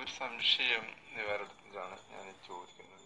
ഒരു സംശയം നിവാരണത്തിലാണ് ഞാൻ ചോദിക്കുന്നത്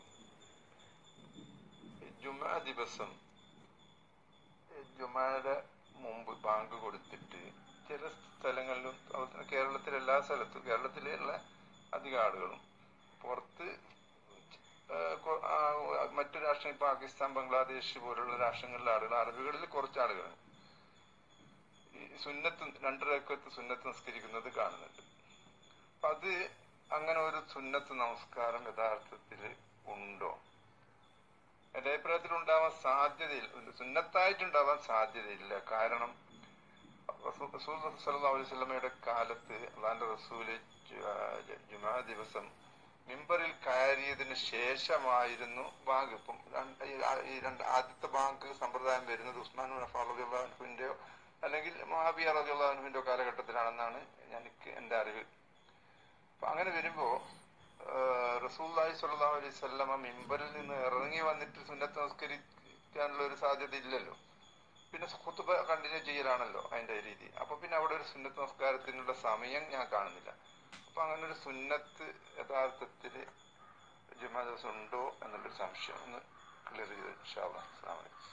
ജുമാ ദിവസം ജുമായുടെ മുമ്പ് ബാങ്ക് കൊടുത്തിട്ട് ചില സ്ഥലങ്ങളിലും അതുപോലെ കേരളത്തിലെ എല്ലാ സ്ഥലത്തും കേരളത്തിലുള്ള അധിക ആളുകളും പുറത്ത് ആ, കൊ- ആ, മറ്റു രാഷ്ട്രങ്ങൾ പാകിസ്ഥാൻ ബംഗ്ലാദേശ് പോലുള്ള രാഷ്ട്രങ്ങളിലെ ആളുകൾ അറബികളിൽ കുറച്ച് ആളുകൾ ഈ സുന്നത്ത് രണ്ടരക്കത്ത് സുന്നത്ത് നിസ്കരിക്കുന്നത് കാണുന്നുണ്ട് അപ്പൊ അത് അങ്ങനെ ഒരു സുന്നത്ത് നമസ്കാരം യഥാർത്ഥത്തിൽ ഉണ്ടോ എന്റെ അഭിപ്രായത്തിൽ ഉണ്ടാവാൻ സാധ്യതയില്ല സുന്നത്തായിട്ടുണ്ടാവാൻ സാധ്യതയില്ല കാരണം റസൂ- റസൂൽ സല്ലല്ലാഹു അലൈഹി വസല്ലമയുടെ കാലത്ത് അള്ളാന്റെ റസൂല് ജു- ആ, ജ- ജുമാ ദിവസം മിമ്പറിൽ കയറിയതിന് ശേഷമായിരുന്നു ബാങ്ക് ഇപ്പം രണ്ട് ഈ ആ- ഈ രണ്ട് ആദ്യത്തെ ബാങ്ക് സമ്പ്രദായം വരുന്നത് ഉസ്മാൻ റഫാറിന്റെയോ അല്ലെങ്കിൽ മഹാബിയ റബിയുള്ളാഹുവിന്റെ കാലഘട്ടത്തിലാണെന്നാണ് എനിക്ക് എന്റെ അറിവ് അപ്പൊ അങ്ങനെ വരുമ്പോ റസൂല്ലായി സല്ലല്ലാഹു അലൈഹി വസല്ലമ മിമ്പറിൽ നിന്ന് ഇറങ്ങി വന്നിട്ട് സുന്നത്ത് നമസ്കരിക്കാനുള്ള ഒരു സാധ്യത ഇല്ലല്ലോ പിന്നെ ഖുത്ബ കണ്ടിന്യൂ ചെയ്യലാണല്ലോ അതിന്റെ രീതി അപ്പൊ പിന്നെ അവിടെ ഒരു സുന്നത്ത് നമസ്കാരത്തിനുള്ള സമയം ഞാൻ കാണുന്നില്ല അപ്പൊ അങ്ങനെ ഒരു സുന്നത്ത് യഥാർത്ഥത്തില് ജുമാ ദിവസം ഉണ്ടോ എന്നുള്ളൊരു സംശയം ഒന്ന് ക്ലിയർ ചെയ്ത് ഇൻഷാ അല്ലാഹ്. അസ്സലാമു അലൈക്കും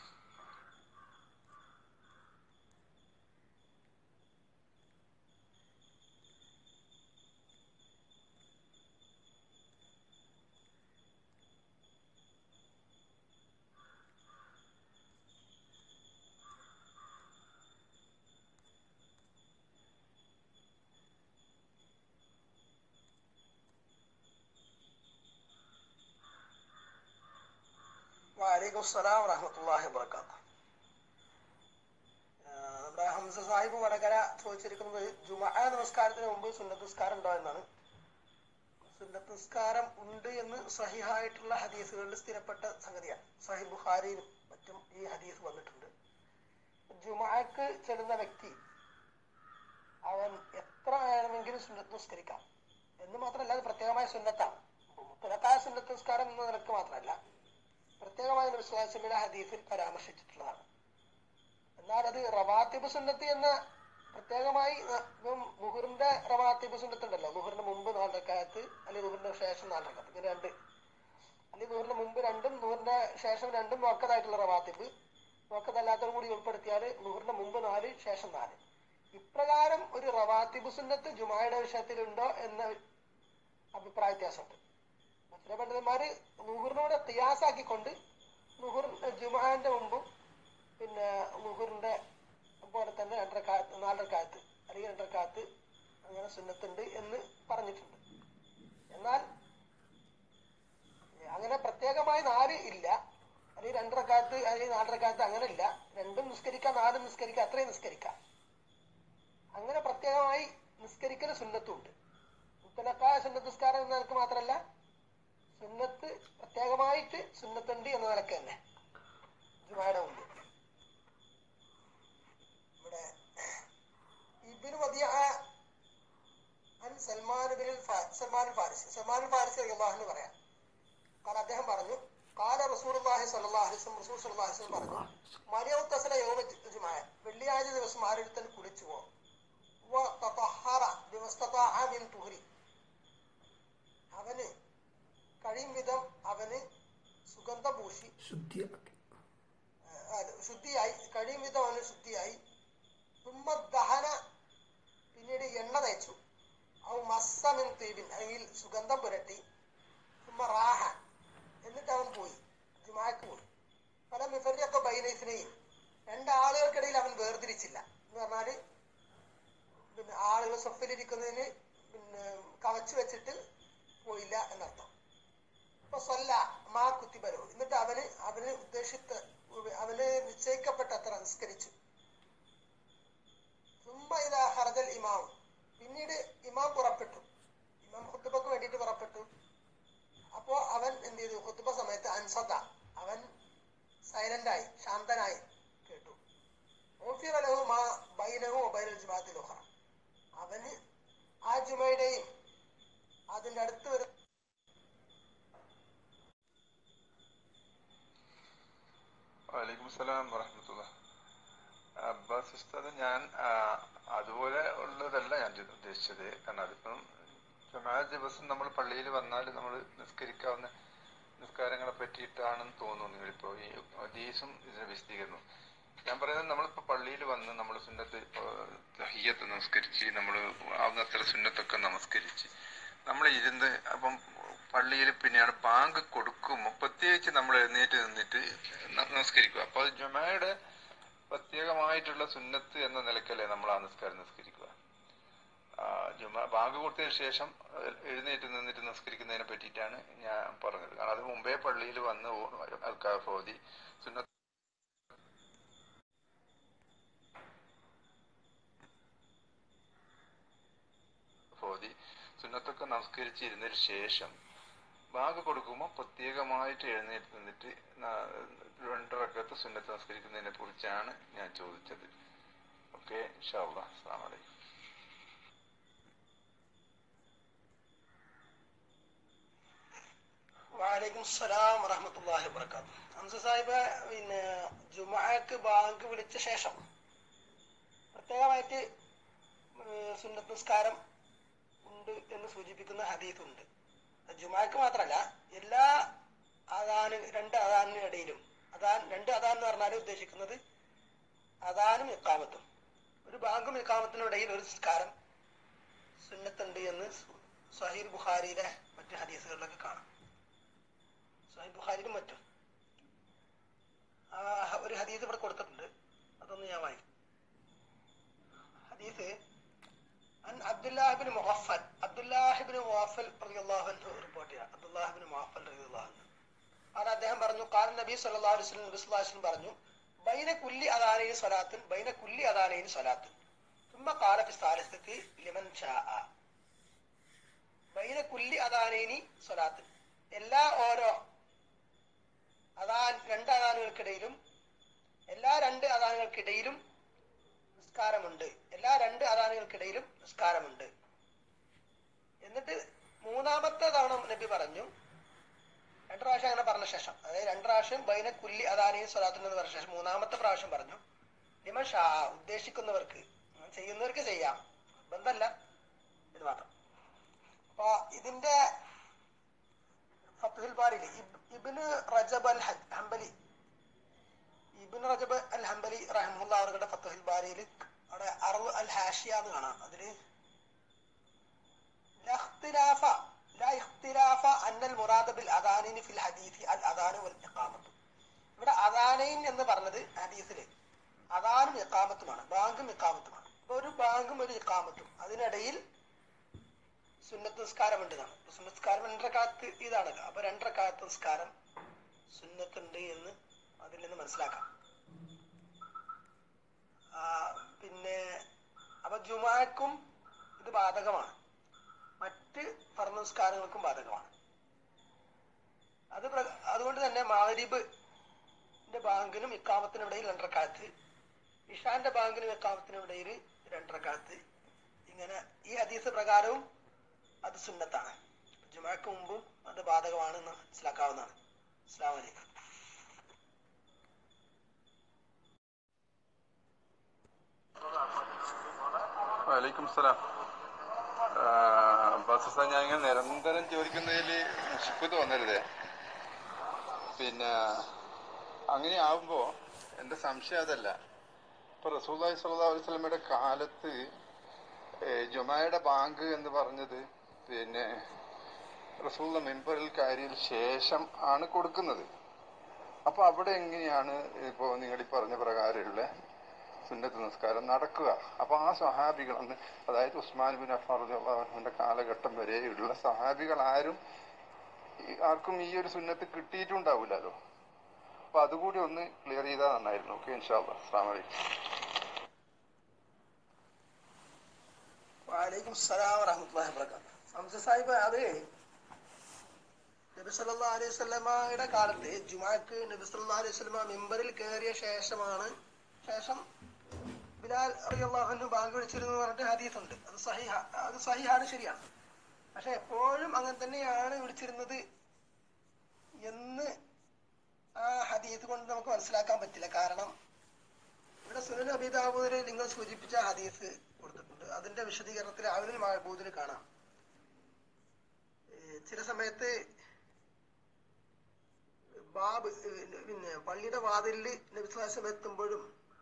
വലൈക്കും സ്സലാം വറഹമത്തല്ലാഹി വബർക്കാത്തു നമ്മുടെ ഹംസ സാഹിബ് വടകര ചോദിച്ചിരിക്കുന്നത് ജുമാ നമസ്കാരത്തിന് മുമ്പ് സുന്നത്ത് നിസ്കാരം ഉണ്ടോ എന്നാണ് സുന്നത്ത് നിസ്കാരം ഉണ്ട് എന്ന് സഹിഹായിട്ടുള്ള ഹദീസുകളിൽ സ്ഥിരപ്പെട്ട സംഗതിയാണ് സഹി ബുഖാരിയിലും മറ്റും ഈ ഹദീസ് വന്നിട്ടുണ്ട് ജുമാക്ക് ചെല്ലുന്ന വ്യക്തി അവൻ എത്ര വേണമെങ്കിലും സുന്നത്ത് നിസ്കരിക്കാം എന്ന് മാത്രമല്ല അത് പ്രത്യേകമായ സുന്നത്താണ് മുത്തലക്കായ സുന്നത്ത് നിസ്കാരം എന്ന നിലക്ക് മാത്രമല്ല പ്രത്യേകമായ വിശ്വാസമില്ല ഹദീസിൽ പരാമർശിച്ചിട്ടുള്ളതാണ് എന്നാൽ അത് റവാത്തിബ് സുന്നത്ത് എന്ന പ്രത്യേകമായി ന- ഇപ്പം മുഹറിന്റെ റവാത്തിബ് സുന്നത്ത് ഉണ്ടല്ലോ മുഹറിന് മുമ്പ് നാലരക്കാലത്ത് അല്ലെങ്കിൽ മുഹറിന്റെ ശേഷം നാലരക്കാലത്ത് ഇങ്ങനെ രണ്ട് അല്ലെങ്കിൽ മുഹറിന് മുമ്പ് രണ്ടും മുഹറിന്റെ ശേഷം രണ്ടും നോക്കതായിട്ടുള്ള റവാത്തിബ് നോക്കതല്ലാത്തതും കൂടി ഉൾപ്പെടുത്തിയാൽ മുഹറിന്റെ മുമ്പ് നാല് ശേഷം നാല് ഇപ്രകാരം ഒരു റവാത്തിബ് സുന്നത്ത് ജുമായുടെ വിഷയത്തിലുണ്ടോ എന്ന അഭിപ്രായ വ്യത്യാസമുണ്ട് ചില പണ്ഡിതന്മാര് നുഹറിനോട് തിയാസാക്കിക്കൊണ്ട് നുഹർ ജുമാന്റെ മുമ്പും പിന്നെ നുഹറിന്റെ പോലെ തന്നെ രണ്ടരക്കാലത്ത് നാലരക്കാലത്ത് അല്ലെങ്കിൽ രണ്ടരക്കാലത്ത് അങ്ങനെ സുന്നത്തുണ്ട് എന്ന് പറഞ്ഞിട്ടുണ്ട് എന്നാൽ അങ്ങനെ പ്രത്യേകമായി നാല് ഇല്ല അല്ലെങ്കിൽ രണ്ടരക്കാലത്ത് അല്ലെങ്കിൽ നാലരക്കാലത്ത് അങ്ങനെ ഇല്ല രണ്ടും നിസ്കരിക്കാം നാലും നിസ്കരിക്കാം അത്രയും നിസ്കരിക്കാം അങ്ങനെ പ്രത്യേകമായി നിസ്കരിക്കൽ സുന്നത്തുണ്ട് മുത്തലക്കായ സുന്നത്ത് നിസ്കാരം എന്ന നിലക്ക് മാത്രമല്ല സുന്നത്ത് പ്രത്യേകമായിട്ട് സുന്നത്തുണ്ട് എന്ന നിലക്ക് തന്നെ ജുമായുടെ മുമ്പ് ഇവിടെ ഇബിന് മതിയ അൻ Salman bin Salman Faris Salman Faris അള്ളാഹുന്ന് പറയാം കാരണം അദ്ദേഹം പറഞ്ഞു കാല റസൂർഹി സല്ലാഹുലിസ്ലം റസൂൽ സല്ലാഹുലിസ്ലം പറഞ്ഞു മരിയവ് തസല യോമ ജുമായ വെള്ളിയാഴ്ച ദിവസം ആരെടുത്തൽ കുളിച്ചുവോ വതഹറ ബിമസ്തതാഅ മിൻ തുഹരി അവന് കഴിയും വിധം അവന് സുഗന്ധം പൂശി ശുദ്ധിയാക്കി ആ, ശുദ്ധിയായി കഴിയും വിധം അവന് ശുദ്ധിയായി തുമ്മ ദഹന പിന്നീട് എണ്ണ തേച്ചു ഔ മസ്സമിൻ തീബിൻ അല്ലെങ്കിൽ സുഗന്ധം പുരട്ടി തുമ്മ റാഹ എന്നിട്ട് അവൻ പോയി ജുമാക്ക് പോയി പല മിഫറിയൊക്കെ ബൈനൈസിനെയും രണ്ടാളുകൾക്കിടയിൽ അവൻ വേർതിരിച്ചില്ല എന്ന് പറഞ്ഞാല് പിന്നെ ആളുകൾ സ്വപ്പിലിരിക്കുന്നതിന് പിന്നെ കവച്ചു വെച്ചിട്ട് പോയില്ല എന്നർത്ഥം ഇപ്പൊ സ്വല്ല മാ കുത്തിബലോ എന്നിട്ട് അവന് അവന് ഉദ്ദേശിത്ത അവന് നിശ്ചയിക്കപ്പെട്ട അത്ര നിസ്കരിച്ചു സുമ്മ ഇതാ ഹർജൽ ഇമാം പിന്നീട് ഇമാം പുറപ്പെട്ടു ഇമാം ഹുത്തുബക്ക് വേണ്ടിയിട്ട് പുറപ്പെട്ടു അപ്പോ അവൻ എന്ത് ചെയ്തു ഹുത്തുബ സമയത്ത് അൻസത അവൻ സൈലന്റായി ശാന്തനായി കേട്ടു ഓഫിറലഹു മാ ബൈനഹു ബൈനൽ ജുമാത്തിൽ ഉഖറ അവന് ആ ജുമയുടെയും അതിന്റെ അടുത്ത് വരുന്ന വലൈക്കും സലാം വറഹമത്തുള്ള അബ്ബാസ് ഉസ്താദ് ഞാൻ ആ, അതുപോലെ ഉള്ളതല്ല ഞാൻ ഇത് ഉദ്ദേശിച്ചത് കാരണം അതിപ്പം ജുമാ ദിവസം നമ്മൾ പള്ളിയിൽ വന്നാൽ നമ്മൾ നിസ്കരിക്കാവുന്ന നിസ്കാരങ്ങളെ പറ്റിയിട്ടാണെന്ന് തോന്നുന്നു നിങ്ങളിപ്പോ ഈ ഹദീസും ഇതിന്റെ വിശദീകരണവും ഞാൻ പറയുന്നത് നമ്മളിപ്പോ പള്ളിയിൽ വന്ന് നമ്മൾ സുന്നത്ത് തഹിയത്ത് നമസ്കരിച്ച് നമ്മൾ ആവുന്നത്ര സുന്നത്തൊക്കെ നമസ്കരിച്ച് നമ്മൾ ഇരുന്ന് അപ്പം പള്ളിയിൽ പിന്നെയാണ് ബാങ്ക് കൊടുക്കുമ്പോൾ പ്രത്യേകിച്ച് നമ്മൾ എഴുന്നേറ്റ് നിന്നിട്ട് ന- നമസ്കരിക്കുക അപ്പൊ അത് ജുമയുടെ പ്രത്യേകമായിട്ടുള്ള സുന്നത്ത് എന്ന നിലക്കല്ലേ നമ്മൾ ആ നിസ്കാരം നിസ്കരിക്കുക ആ, ജുമ ബാങ്ക് കൊടുത്തതിന് ശേഷം എ- എഴുന്നേറ്റ് നിന്നിട്ട് നിസ്കരിക്കുന്നതിനെ പറ്റിയിട്ടാണ് ഞാൻ പറഞ്ഞത് കാരണം അത് മുമ്പേ പള്ളിയിൽ വന്ന് അൽക്കാഫ് ഓതി സുന്നത്ത് ഓതി സുന്നത്തൊക്കെ നമസ്കരിച്ച് ഇരുന്നതിന് ശേഷം ബാങ്ക് കൊടുക്കുമ്പോൾ പ്രത്യേകമായിട്ട് എഴുന്നേറ്റ് നിന്നിട്ട് ന- രണ്ടരക്കത്ത് സുന്നത്ത് നമസ്കരിക്കുന്നതിനെ കുറിച്ചാണ് ഞാൻ ചോദിച്ചത് ഓക്കെ ഷാള്ള അസ്സാം വലൈക്കും വാലൈക്കും സലാം വറഹമത്തല്ലാഹി വബർക്കാത്തു ഹംസ സാഹിബ് പിന്നെ ജുമാക്ക് ബാങ്ക് വിളിച്ച ശേഷം പ്രത്യേകമായിട്ട് ഏഹ് സുന്നത്ത് നിസ്കാരം ഉണ്ട് എന്ന് സൂചിപ്പിക്കുന്ന ഹദീസ് ഉണ്ട് ജുമാക്ക് മാത്രമല്ല എല്ലാ അതാന് രണ്ട് അതാനിനും ഇടയിലും അതാൻ രണ്ട് അതാൻ എന്ന് പറഞ്ഞാൽ ഉദ്ദേശിക്കുന്നത് അതാനും ഇക്കാമത്തും ഒരു ബാങ്കും ഇക്കാമത്തിനും ഇടയിൽ ഒരു നിസ്കാരം സുന്നത്തുണ്ട് എന്ന് സഹീർ ബുഖാരിയിലെ മറ്റ് ഹദീസുകളിലൊക്കെ കാണാം സഹീർ ബുഖാരിയിലും മറ്റും ആ ഒരു ഹദീസ് ഇവിടെ കൊടുത്തിട്ടുണ്ട് അതൊന്ന് ഞാൻ വായിക്കും ഹദീസ് عن عبد الله بن مغفل عبد الله بن مغفل رضي الله عنه റിപ്പോർട്ട് ചെയ്യാം عبد الله بن مغفل رضي الله عنه ആണ് അദ്ദേഹം പറഞ്ഞു കാലം നബി സല്ലല്ലാഹു അലൈഹി വസല്ലം നബി സല്ലല്ലാഹു അലൈഹി വസല്ലം പറഞ്ഞു ബൈന കുല്ലി അദാനൈനി സ്വലാത്തുൻ ബൈന കുല്ലി അദാനൈനി സ്വലാത്തുൻ ثم قال في الثالثة لمن شاء ബൈന കുല്ലി അദാനൈനി സ്വലാത്തുൻ എല്ലാ ഓരോ അദാൻ രണ്ട് അദാനുകൾക്കിടയിലും എല്ലാ രണ്ട് അദാനുകൾക്കിടയിലും നിസ്കാരമുണ്ട് എല്ലാ രണ്ട് അദാനുകൾക്കിടയിലും നിസ്കാരമുണ്ട് എന്നിട്ട് മൂന്നാമത്തെ തവണ നബി പറഞ്ഞു രണ്ട് പ്രാവശ്യം അങ്ങനെ പറഞ്ഞ ശേഷം അതായത് രണ്ട് പ്രാവശ്യം ബൈന കുല്ലി അദാനയും സ്വലാത്തും എന്ന് പറഞ്ഞ ശേഷം മൂന്നാമത്തെ പ്രാവശ്യം പറഞ്ഞു ലിമൻ ഷാ ഉദ്ദേശിക്കുന്നവർക്ക് ചെയ്യുന്നവർക്ക് ചെയ്യാം ബന്ധമല്ല ഇത് മാത്രം അപ്പൊ ഇതിന്റെ ഫത്തുൽ ബാരിയിൽ ഇബിന് റജബ് അൽ ഹ- ഹംബലി ഇബിൻ റജബ് അൽ ഹംബലി റഹമുല്ല അവരുടെ ഫത്തുൽ ബാരിയിൽ അവിടെ അറവ് അൽ ഹാഷിയ എന്ന് കാണാം അതില് لا اختلاف لا اختلاف أن المراد بالأذانين في الحديث الأذان والإقامة ഇവിടെ അദാനൈൻ എന്ന് പറഞ്ഞത് ഹദീസില് അദാനും ഇക്കാമത്തുമാണ് ബാങ്കും ഇക്കാമത്തുമാണ് അപ്പൊ ഒരു ബാങ്കും ഒരു ഇക്കാമത്തും അതിനിടയിൽ സുന്നത്ത് നിസ്കാരം ഉണ്ട് എന്നാണ് അപ്പൊ സുന്നത്ത് നിസ്കാരം രണ്ടരക്കാലത്ത് ഇതാണല്ലോ അപ്പൊ രണ്ടരക്കാലത്ത് നിസ്കാരം സുന്നത്തുണ്ട് എന്ന് അതിൽ നിന്ന് മനസ്സിലാക്കാം ആ, പിന്നെ അപ്പൊ ജുമാക്കും ഇത് ബാധകമാണ് മറ്റ് ഫർദ് നിസ്കാരങ്ങൾക്കും ബാധകമാണ് അത് പ്ര- അതുകൊണ്ട് തന്നെ മാരിബിന്റെ ബാങ്കിനും ഇക്കാമത്തിനും ഇടയിൽ രണ്ടരക്കാലത്ത് ഇഷാന്റെ ബാങ്കിനും ഇക്കാമത്തിനും ഇടയിൽ രണ്ടരക്കാലത്ത് ഇങ്ങനെ ഈ ഹദീസ് പ്രകാരവും അത് സുന്നത്താണ് ജുമാക്ക് മുമ്പും അത് ബാധകമാണെന്ന് മനസ്സിലാക്കാവുന്നതാണ് അസ്സാം വലൈക്കും വലൈക്കും സലാം ബസ് ഞാൻ ഇങ്ങനെ നിരന്തരം ചോദിക്കുന്നതിൽ മുഷിപ്പ് തോന്നരുതേ പിന്നെ അങ്ങനെ ആവുമ്പോ എന്റെ സംശയം അതല്ല ഇപ്പൊ റസൂല്ലായി സല്ലല്ലാഹു അലൈഹി വസല്ലമയുടെ കാലത്ത് ഏഹ്, ജുമായുടെ ബാങ്ക് എന്ന് പറഞ്ഞത് പിന്നെ റസൂള്ള മെമ്പറിൽ കാര്യയിൽ ശേഷം ആണ് കൊടുക്കുന്നത് അപ്പൊ അവിടെ എങ്ങനെയാണ് ഇപ്പോ നിങ്ങൾ ഈ പറഞ്ഞ പ്രകാരമുള്ള സുന്നത്ത് നിസ്കാരം നടക്കുക അപ്പൊ ആ സഹാബികളന്ന് അതായത് ഉസ്മാൻ ബിൻ അഫാറുന്റെ കാലഘട്ടം വരെയുള്ള സഹാബികൾ ആരും ഈ- ആർക്കും ഈ ഒരു സുന്നത്ത് കിട്ടിയിട്ടുണ്ടാവില്ലല്ലോ അപ്പൊ അതുകൂടി ഒന്ന് ക്ലിയർ ചെയ്താൽ നന്നായിരുന്നു ഓക്കെ ഇൻഷാല്ലാ അസ്സാം വലൈക്കും വാലൈക്കും സലാം വറഹമത്തുള്ളാഹി വബറകാതുഹു ഹംസ സാഹിബ് അത് നബി സല്ലല്ലാഹു അലൈഹി വസല്ലമയുടെ കാലത്ത് ജുമാക്ക് നബി സല്ലല്ലാഹു അലൈഹി വസല്ലമ മിമ്പറിൽ കയറിയ ശേഷമാണ് ശേഷം ബിലാൽ റളിയല്ലാഹു അൻഹു ബാങ്ക് വിളിച്ചിരുന്നു എന്ന് പറഞ്ഞിട്ട് ഹദീസ് ഉണ്ട് അത് സഹിഹ അത് സഹിഹാണ് ശരിയാണ് പക്ഷെ എപ്പോഴും അങ്ങനെ തന്നെയാണ് വിളിച്ചിരുന്നത് എന്ന് ആ ഹദീസ് കൊണ്ട് നമുക്ക് മനസ്സിലാക്കാൻ പറ്റില്ല കാരണം ഇവിടെ സുനൻ അബിദാബൂദിൽ നിങ്ങൾ സൂചിപ്പിച്ച ഹദീസ് കൊടുത്തിട്ടുണ്ട് അതിന്റെ വിശദീകരണത്തിൽ അവരിൽ മഹബൂദിൽ കാണാം ചില സമയത്ത് ബാബ് പിന്നെ പള്ളിയുടെ വാതിലിൽ നബിസ്ലാസം എത്തുമ്പോഴും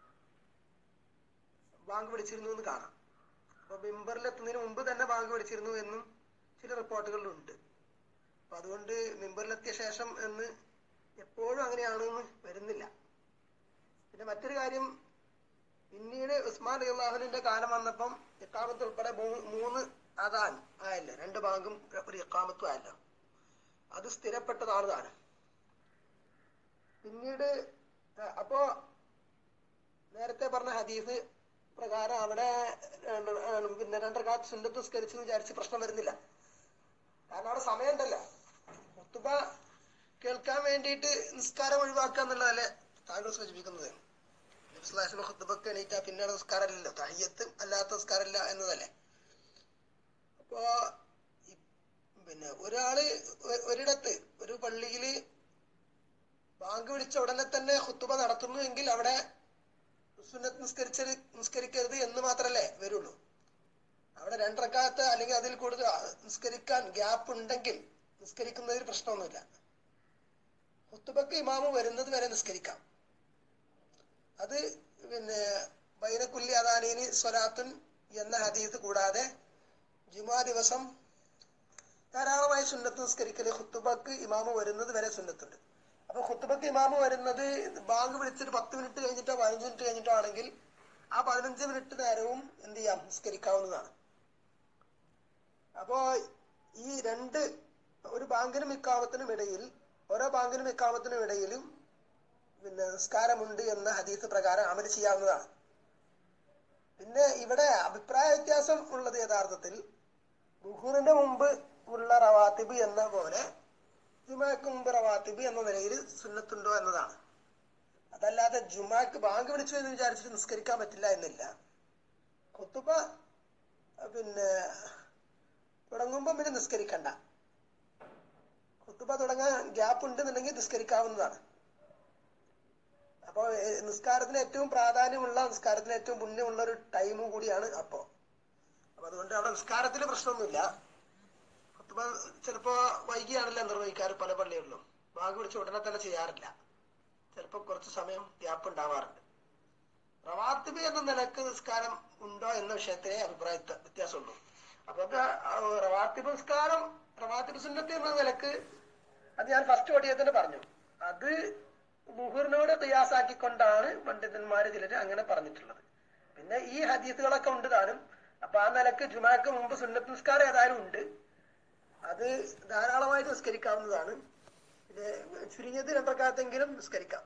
ബാങ്ക് വിളിച്ചിരുന്നു എന്ന് കാണാം അപ്പൊ മിമ്പറിൽ എത്തുന്നതിന് മുമ്പ് തന്നെ ബാങ്ക് വിളിച്ചിരുന്നു എന്നും ചില റിപ്പോർട്ടുകളിലുണ്ട് അപ്പൊ അതുകൊണ്ട് മിമ്പറിലെത്തിയ ശേഷം എന്ന് എപ്പോഴും അങ്ങനെയാണെന്ന് വരുന്നില്ല പിന്നെ മറ്റൊരു കാര്യം പിന്നീട് ഉസ്മാൻ അള്ളാഹുലിന്റെ കാലം വന്നപ്പം ഇക്കാമത്ത് ഉൾപ്പെടെ മൂ- മൂന്ന് അതാൻ ആയല്ലോ രണ്ട് ബാങ്കും ഒരു ഇക്കാമത്തും ആയല്ലോ അത് സ്ഥിരപ്പെട്ടതാണ് താനും പിന്നീട് ആ, അപ്പോ നേരത്തെ പറഞ്ഞ ഹദീസ് പ്രകാരം അവിടെ രണ്ട് ആ, പിന്നെ രണ്ടരക്കാലത്ത് സുന്നത്ത് സ്കരിച്ചെന്ന് വിചാരിച്ച് പ്രശ്നം വരുന്നില്ല കാരണം അവിടെ സമയമുണ്ടല്ലോ മുത്തുബ കേൾക്കാൻ വേണ്ടിയിട്ട് നിസ്കാരം ഒഴിവാക്കുക എന്നുള്ളതല്ലേ താങ്കൾ സൂചിപ്പിക്കുന്നത് നബിസ്വല്ലാഹിന്റെ ഖുത്ബക്ക് എണീറ്റാ പിന്നീട് നിസ്കാരമില്ലല്ലോ തഹയ്യത്ത് അല്ലാത്ത നിസ്കാരമില്ല എന്നതല്ലേ അപ്പോ ഈ- പിന്നെ ഒരാള് ഒ- ഒരിടത്ത് ഒരു പള്ളിയില് ബാങ്ക് വിളിച്ച ഉടനെ തന്നെ ഖുത്തുബ നടത്തുന്നു എങ്കിൽ അവിടെ സുന്നത്ത് നിസ്കരിച്ച നിസ്കരിക്കരുത് എന്ന് മാത്രല്ലേ വരുള്ളൂ അവിടെ രണ്ടരക്കാലത്ത് അല്ലെങ്കിൽ അതിൽ കൂടുതൽ നിസ്കരിക്കാൻ ഗ്യാപ്പ് ഉണ്ടെങ്കിൽ നിസ്കരിക്കുന്നതിൽ പ്രശ്നമൊന്നുമില്ല ഖുത്തുബക്ക് ഇമാമ് വരുന്നത് വരെ നിസ്കരിക്കാം അത് പിന്നെ ബൈനക്കുല്ലി അദാനീന് സ്വലാത്തുൻ എന്ന ഹദീസ് കൂടാതെ ജുമാ ദിവസം ധാരാളമായി സുന്നത്ത് നിസ്കരിക്കല് ഖുത്തുബക്ക് ഇമാമ് വരുന്നത് വരെ സുന്നത്തുണ്ട് അപ്പൊ ഖുത്തുബക്ക് ഇമാമ് വരുന്നത് ബാങ്ക് വിളിച്ചിട്ട് പത്ത് മിനിറ്റ് കഴിഞ്ഞിട്ടോ പതിനഞ്ച് മിനിറ്റ് കഴിഞ്ഞിട്ടോ ആണെങ്കിൽ ആ പതിനഞ്ച് മിനിറ്റ് നേരവും എന്ത് ചെയ്യാം നിസ്കരിക്കാവുന്നതാണ് അപ്പോ ഈ രണ്ട് ഒരു ബാങ്കിനും ഇക്കാമത്തിനും ഇടയിൽ ഓരോ ബാങ്കിനും ഇക്കാമത്തിനും ഇടയിലും പിന്നെ നിസ്കാരമുണ്ട് എന്ന ഹദീസ് പ്രകാരം അമൽ ചെയ്യാവുന്നതാണ് പിന്നെ ഇവിടെ അഭിപ്രായ വ്യത്യാസം ഉള്ളത് യഥാർത്ഥത്തിൽ ബുഹൂറിന്റെ മുമ്പ് ഉള്ള റവാത്തിബ് എന്ന പോലെ ജുമാക്ക് മുമ്പ് റവാത്തിബ് എന്ന നിലയിൽ സുന്നത്തുണ്ടോ എന്നതാണ് അതല്ലാതെ ജുമാക്ക് ബാങ്ക് വിളിച്ചു എന്ന് വിചാരിച്ചിട്ട് നിസ്കരിക്കാൻ പറ്റില്ല എന്നില്ല കുത്തുബ പിന്നെ തുടങ്ങുമ്പോൾ പിന്നെ നിസ്കരിക്കണ്ട കുത്തുബ തുടങ്ങാൻ ഗ്യാപ്പ് ഉണ്ടെന്നുണ്ടെങ്കിൽ നിസ്കരിക്കാവുന്നതാണ് അപ്പോ ഏഹ്, നിസ്കാരത്തിന് ഏറ്റവും പ്രാധാന്യമുള്ള നിസ്കാരത്തിന് ഏറ്റവും പുണ്യമുള്ള ഒരു ടൈം കൂടിയാണ് അപ്പോ അപ്പൊ അതുകൊണ്ട് അവിടെ നിസ്കാരത്തിൽ പ്രശ്നമൊന്നുമില്ല കുത്തുബ ചിലപ്പോ വൈകിയാണല്ലോ നിർവഹിക്കാറ് പല പള്ളികളിലും ബാങ്ക് വിളിച്ച് ഉടനെ തന്നെ ചെയ്യാറില്ല ചിലപ്പോ കുറച്ച് സമയം ഗ്യാപ്പ് ഉണ്ടാവാറുണ്ട് റവാത്തിബ് എന്ന നിലക്ക് നിസ്കാരം ഉണ്ടോ എന്ന വിഷയത്തിലെ അഭിപ്രായ വ്യത്യ- വ്യത്യാസമുള്ളൂ അപ്പൊ അത് ആ റവാത്തിബ് നിസ്കാരം റവാത്തിബ് സുന്നത്ത് എന്ന നിലക്ക് അത് ഞാൻ ഫസ്റ്റ് ഓടിയതിന് പറഞ്ഞു അത് മുഹറിനോട് ഖിയാസാക്കിക്കൊണ്ടാണ് പണ്ഡിതന്മാര് ചിലര് അങ്ങനെ പറഞ്ഞിട്ടുള്ളത് പിന്നെ ഈ ഹദീസുകളൊക്കെ ഉണ്ട് താനും അപ്പൊ ആ നിലക്ക് ജുമാക്ക് മുമ്പ് സുന്നത്ത് നിസ്കാരം ഏതായാലും ഉണ്ട് അത് ധാരാളമായിട്ട് നിസ്കരിക്കാവുന്നതാണ് പിന്നെ ചുരുങ്ങിയത് രണ്ടരക്കാലത്തെങ്കിലും നിസ്കരിക്കാം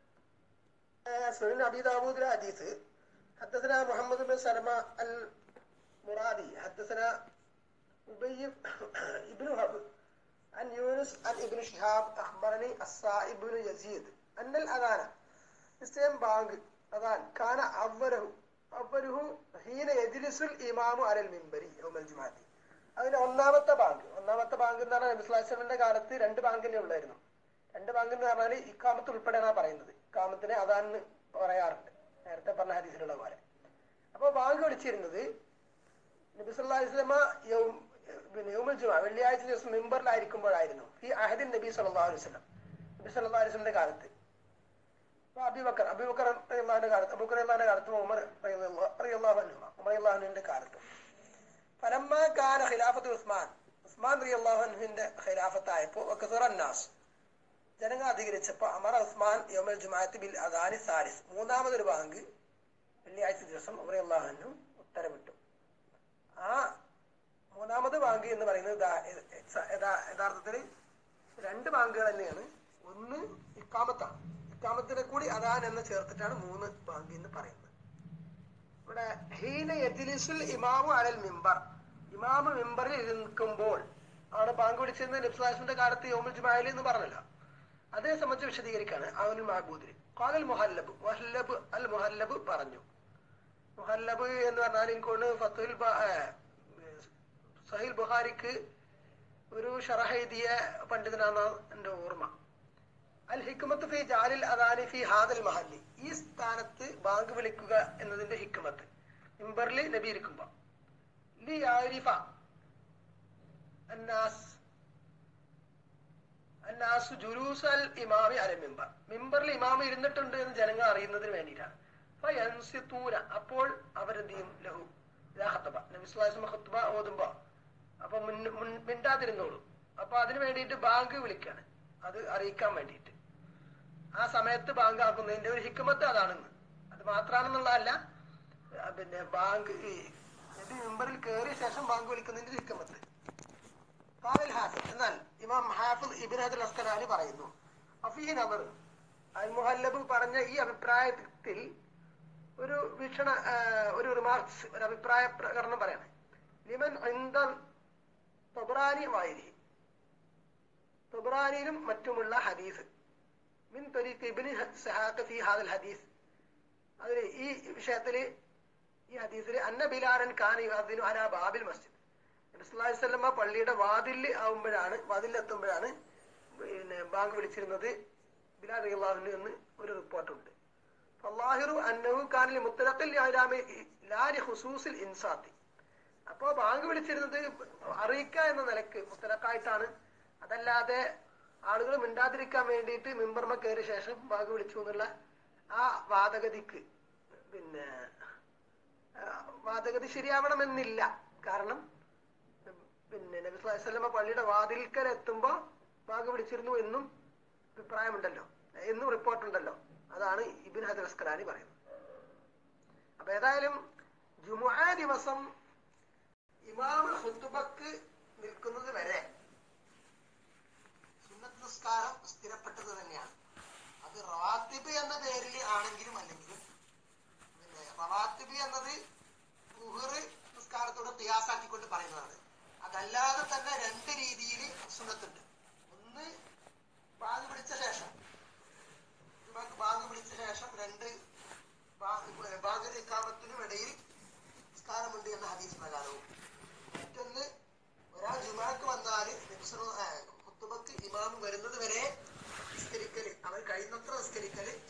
സുനിൽ അബി ദാവൂദിലെ ഹദീസ് حدثنا محمد بن سلمة المرادي حدثنا أبي بن وهب عن يونس عن ابن شهاب أخبرني الصائب بن يزيد أن الأذان ഇസ്ലാം ബാങ്ക് അതാൻ കാന അവരഹു അവരുഹു ഹീന യജ്ലിസുൽ ഇമാമു അലൽ മിമ്പരി യൗമൽ ജുമാഅത്തി അതിന് ഒന്നാമത്തെ ബാങ്ക് ഒന്നാമത്തെ ബാങ്ക് എന്ന് പറഞ്ഞാൽ നബിസ്ലാസ്ലമിന്റെ കാലത്ത് രണ്ട് ബാങ്കിനെ ഉള്ളായിരുന്നു രണ്ട് ബാങ്ക് എന്ന് പറഞ്ഞാൽ ഇക്കാമത്ത് ഉൾപ്പെടെയാണ് പറയുന്നത് ഇക്കാമത്തിനെ അതാന്ന് പറയാറുണ്ട് നേരത്തെ പറഞ്ഞ ഹദീസിലുള്ള പോലെ അപ്പൊ ബാങ്ക് വിളിച്ചിരുന്നത് നബി സല്ലല്ലാഹു അലൈഹി വസല്ലമ യൗം പിന്നെ യൗമുൽ ജുമാ വെള്ളിയാഴ്ച ദിവസം മെമ്പറിലായിരിക്കുമ്പോഴായിരുന്നു ഈ അഹദിൻ നബി സല്ലല്ലാഹു അലൈഹി വസല്ലം നബി സല്ലല്ലാഹു അലൈഹി വസല്ലമയുടെ കാലത്ത് അപ്പൊ അബിബക്കർ അബിബക്കർ റളിയല്ലാഹുവിന്റെ കാലത്ത് അബൂബക്കർ റളിയല്ലാഹുവിന്റെ കാലത്തും ഉമർ റളിയല്ലാഹു അൻഹു ഉമർ റളിയല്ലാഹുവിന്റെ കാലത്തും ഫലമ്മ കാന ഖിലാഫത്ത് ഉസ്മാൻ ഉസ്മാൻ റളിയല്ലാഹു അൻഹുവിന്റെ ഖിലാഫത്തായപ്പോ വകസറ അന്നാസ് ജനങ്ങൾ അധികരിച്ചപ്പോ അമറ ഉസ്മാൻ യൗമൽ ജുമാഅത്ത് ബിൽ അദാനി സാരിസ് മൂന്നാമതൊരു ബാങ്ക് വെള്ളിയാഴ്ച ദിവസം ഉമർ റളിയല്ലാഹു അൻഹു ഉത്തരവിട്ടു ആ മൂന്നാമത് ബാങ്ക് എന്ന് പറയുന്നത് ദാ- യഥാ- യഥാ- യഥാർത്ഥത്തില് രണ്ട് ബാങ്കുകൾ തന്നെയാണ് ഒന്ന് ഇക്കാമത്താണ് ഇക്കാമത്തിനെ കൂടി അദാൻ എന്ന് ചേർത്തിട്ടാണ് മൂന്ന് ബാങ്ക് എന്ന് പറയുന്നത് ഇവിടെ ഹീന യജ്ലിസുൽ ഇമാമു അലൽ മിമ്പർ ഇമാമ് മിമ്പറിൽ നിൽക്കുമ്പോൾ ആണ് ബാങ്ക് വിളിച്ചിരുന്നത് നബ്സുലാസിന്റെ കാലത്ത് യോമുൽ ജുമായിൽ എന്ന് പറഞ്ഞല്ലോ അതേ സംബന്ധിച്ച് വിശദീകരിക്കാണ് അവനുൽ മഹബൂദിൽ ഖാലൽ മുഹല്ലബ് മുഹല്ലബ് അൽ മുഹല്ലബ് പറഞ്ഞു മുഹല്ലബ് എന്ന് പറഞ്ഞാൽ എനിക്കൊണ്ട് ഫത്തുൽ ബ- ഏ, സഹീൽ ബുഹാരിക്ക് ഒരു ഷറഹ എഴുതിയ പണ്ഡിതനാണ് എന്റെ ഓർമ്മ അൽ ഹിക്മത്ത് ഫി ജാലിൽ അദാനി ഫി ഹാദൽ മഹല്ലി ഈ സ്ഥാനത്ത് ബാങ്ക് വിളിക്കുക എന്നതിന്റെ ഹിക്മത്ത് മിമ്പറിൽ നബി ഇരിക്കുമ്പോ ലി യാരിഫ അന്നാസ് അന്നാസു ജുലൂസൽ ഇമാമി അല മിമ്പർ മിമ്പറിൽ ഇമാമ് ഇരുന്നിട്ടുണ്ട് എന്ന് ജനങ്ങൾ അറിയുന്നതിന് വേണ്ടിയിട്ടാണ് അപ്പൊ യൻസിത്തൂന അപ്പോൾ അവരെന്ത് ചെയ്യും ലഹു ഇതാ ഹത്തബ നബിസ്ലാസ്മ ഹത്തുബ ഓതുമ്പോ അപ്പൊ മുൻ മുൻ- മിണ്ടാതിരുന്നോളൂ അപ്പൊ അതിന് വേണ്ടിയിട്ട് ബാങ്ക് വിളിക്കാണ് അത് അറിയിക്കാൻ വേണ്ടിയിട്ട് ആ സമയത്ത് ബാങ്ക് ആക്കുന്നതിന്റെ ഒരു ഹിക്കുമത്ത് അതാണെന്ന് അത് മാത്രാണെന്നുള്ളതല്ല ആ, പിന്നെ ബാങ്ക് ഈ നബി മെമ്പറിൽ കയറിയ ശേഷം ബാങ്ക് വിളിക്കുന്നതിന്റെ ഒരു ഹിക്കുമത്ത് കാവൽ ഹാഫിദ് എന്നാൽ ഇമാം ഹാഫിദ് ഇബിൻ ഹജർ അസ്കലാനി പറയുന്നു അഫീൻ അവർ അൽ മുഹല്ലബ് പറഞ്ഞ ഈ അഭിപ്രായത്തിൽ ഒരു വീക്ഷണ ആ, ഒരു റിമാർക്സ് ഒരു അഭിപ്രായ പ്രകടനം പറയാണ് ലിമൻ ഇന്ദ തൊബ്രാനി വായിരി തൊബ്രാനിയിലും മറ്റുമുള്ള ഹദീസ് മിൻ ത്വരീഖ് ഇബ്നു സഹാഖ് ഫി ഹാദൽ ഹദീസ് അതിൽ ഈ വിഷയത്തില് ഈ ഹദീസിൽ അന്ന ബിലാരൻ ഖാൻ യുഅദ്ദിനു അലാ ബാബിൽ മസ്ജിദ് നബി സല്ലല്ലാഹു അലൈഹി വസല്ലമ പള്ളിയുടെ വാതിലിൽ ആവുമ്പോഴാണ് വാതിലിലെത്തുമ്പോഴാണ് പിന്നെ ബാങ്ക് വിളിച്ചിരുന്നത് ബിലാൽ റളിയല്ലാഹു അൻഹു എന്ന് ഒരു റിപ്പോർട്ടുണ്ട് ഫല്ലാഹിറു അന്നഹു കാനിൽ മുത്തലഖിൽ ഇഅ്ലാമി ലാരി ഖുസൂസിൽ ഇൻസാത്തി അപ്പോ ബാങ്ക് വിളിച്ചിരുന്നത് അറിയിക്കുക എന്ന നിലക്ക് മുത്തലക്കായിട്ടാണ് അതല്ലാതെ ആളുകൾ മിണ്ടാതിരിക്കാൻ വേണ്ടിയിട്ട് മിമ്പർമ കയറിയ ശേഷം ബാങ്ക് വിളിച്ചു എന്നുള്ള ആ വാദഗതിക്ക് പിന്നെ ആ, വാദഗതി ശരിയാവണമെന്നില്ല കാരണം പിന്നെ നബി സ്വല്ലല്ലാഹു അലൈഹി വസല്ലമ പള്ളിയുടെ വാതിൽക്കൽ എത്തുമ്പോ ബാങ്ക് വിളിച്ചിരുന്നു എന്നും അഭിപ്രായമുണ്ടല്ലോ എന്നും റിപ്പോർട്ടുണ്ടല്ലോ അതാണ് ഇബിൻ ഹജർ അസ്കലാനി പറയുന്നത് അപ്പൊ ഏതായാലും ജുമുഅ ദിവസം ഇമാം ഖുത്തുബക്ക് നിൽക്കുന്നത് വരെ സുന്നത്ത് നിസ്കാരം സ്ഥിരപ്പെട്ടത് തന്നെയാണ് അത് റവാത്തിബ് എന്ന പേരിൽ ആണെങ്കിലും അല്ലെങ്കിലും പിന്നെ റവാത്തിബ് എന്നത് ലുഹർ നിസ്കാരത്തോട് പ്രയാസാക്കിക്കൊണ്ട് പറയുന്നതാണ് അതല്ലാതെ തന്നെ രണ്ട് രീതിയിൽ സുന്നത്തുണ്ട് ഒന്ന് ബാങ്ക് പിടിച്ച ശേഷം ജുമാക്ക് ബാങ്ക് പിടിച്ച ശേഷം രണ്ട് ബാങ്ക് ബാങ്ക് നിക്കാമത്തിനും ഇടയിൽ നിസ്കാരമുണ്ട് എന്ന ഹദീസ് പ്രകാരവും മറ്റൊന്ന് ഒരാൾ ജുമാക്ക് വന്നാല് കുത്തുബക്ക് ഇമാം വരുന്നത് വരെ നിസ്കരിക്കല് അവർ കഴിയുന്നത്ര നിസ്കരിക്കല്